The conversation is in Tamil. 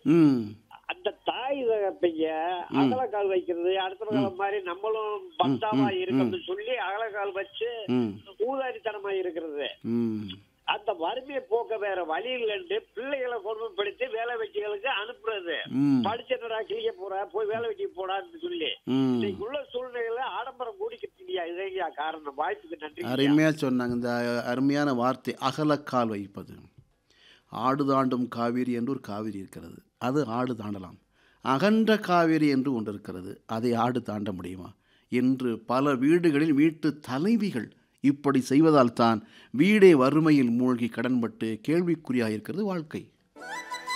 ம் அந்த தாய் தகப்பைய அகலக்கால் வைக்கிறது அடுத்த காலம் மாதிரி நம்மளும் பந்தாவா இருக்கணும்னு சொல்லி அகலக்கால் வச்சு ம் ஊதாரித்தனமா இருக்கிறது ம் அந்த வறுமையை போக்க வேற வழி இல்லைன்னு பிள்ளைகளை கொடுமைப்படுத்தி வேலை வெட்டிகளுக்கு அனுப்புறது ம் படிச்சனடா கிளிக்க போற போய் வேலை வெட்டி போடான்னு சொல்லி ம் இன்னைக்கு உள்ள சூழ்நிலையில ஆடம்பரம் கூடிக்கிட்டீங்க இதையா காரணம் வாய்ப்புக்கு நன்றி அருமையாக சொன்னாங்க இந்த அருமையான வார்த்தை அகலக்கால் வைப்பது ஆடு தாண்டும் காவேரி என்று ஒரு காவிரி இருக்கிறது அது ஆடு தாண்டலாம் அகன்ற காவேரி என்று ஒன்று இருக்கிறது அதை ஆடு தாண்ட முடியுமா என்று பல வீடுகளில் வீட்டு தலைவிகள் இப்படி செய்வதால் தான் வீடே வறுமையில் மூழ்கி கடன்பட்டு கேள்விக்குறியாக இருக்கிறது வாழ்க்கை